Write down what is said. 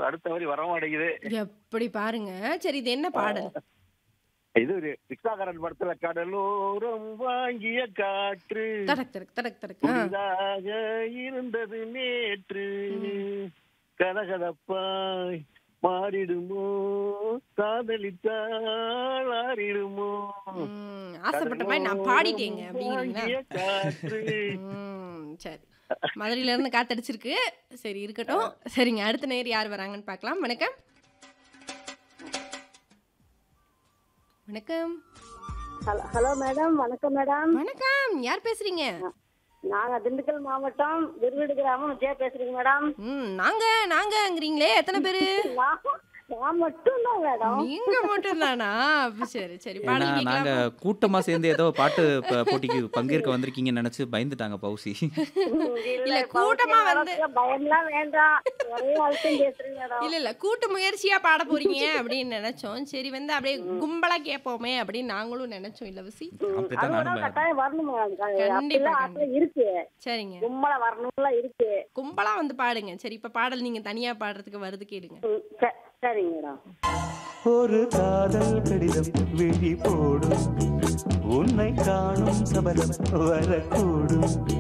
அடுத்த வரி வர மாட்டேங்குது எப்படி பாருங்க சரி இது என்ன பாடல் இது ஒரு ரிக்ஷாக்காரன் படத்துல கடலோரம் வாங்கிய காற்று தடக் தடக் தடக் தடக் ஆ. புதிதாக இருந்தது நேற்று கதகதப்பாய் மாறிடுமோ காதலித்தால் ஆறிடுமோ ம், ஆசைப்பட்ட மாதிரி நான் பாடிட்டேங்க அப்படிங்கிறீங்களா வாங்கிய காற்று ம், சரி மதுரையில இருந்து காத்தடிச்சிருக்கு சரி இருக்கட்டும் சரிங்க அடுத்த நேர் யார் வராங்கன்னு பார்க்கலாம் வணக்கம் வணக்கம் ஹலோ ஹலோ மேடம் வணக்கம் மேடம் வணக்கம் யார் பேசுறீங்க நாங்க திண்டுக்கல் மாவட்டம் விருவீடு கிராமம் விஜயா பேசுறீங்க மேடம் ம் நாங்க நாங்கங்கிறீங்களே எத்தனை பேரு நான் நான் மட்டும் தான் மேடம் நீங்க மட்டும் தானா சரி சரி ஏன்னா பாடல் நாங்க கேட்கலாமா கூட்டமா சேர்ந்து ஏதோ பாட்டு ப- போட்டிக்கு பங்கேற்க வந்திருக்கீங்கன்னு நினைச்சு பயந்துட்டாங்க பௌசி இல்ல, கூட்டமா வந்து- பயம்லாம் வேண்டாம் ஒரே அழுத்தம் பேசுறீங்க மேடம் இல்ல இல்ல கூட்டு முயற்சியா பாட போறீங்க அப்படின்னு நினைச்சோம் சரி வந்து அப்படியே கும்பலா கேட்போமே அப்படின்னு நாங்களும் நினைச்சோம் இளவசி அப்படித்தான் அது நானும் ஒரு ப- கட்டாயம் வரணும் மேடம் கண்டிப்பா, அப்படிலாம் ஆசை இருக்கு சரிங்க கும்பல வரணும்லாம் இருக்கு கும்பலா வந்து பாடுங்க சரி இப்ப பாடல் நீங்க தனியா பாடுறதுக்கு வருது கேளுங்க ம், ச- சரிங்க மேடம் ஒரு காதல் கடிதம் விழி போடும் உன்னை காணும் சபலம் வரக்கூடும்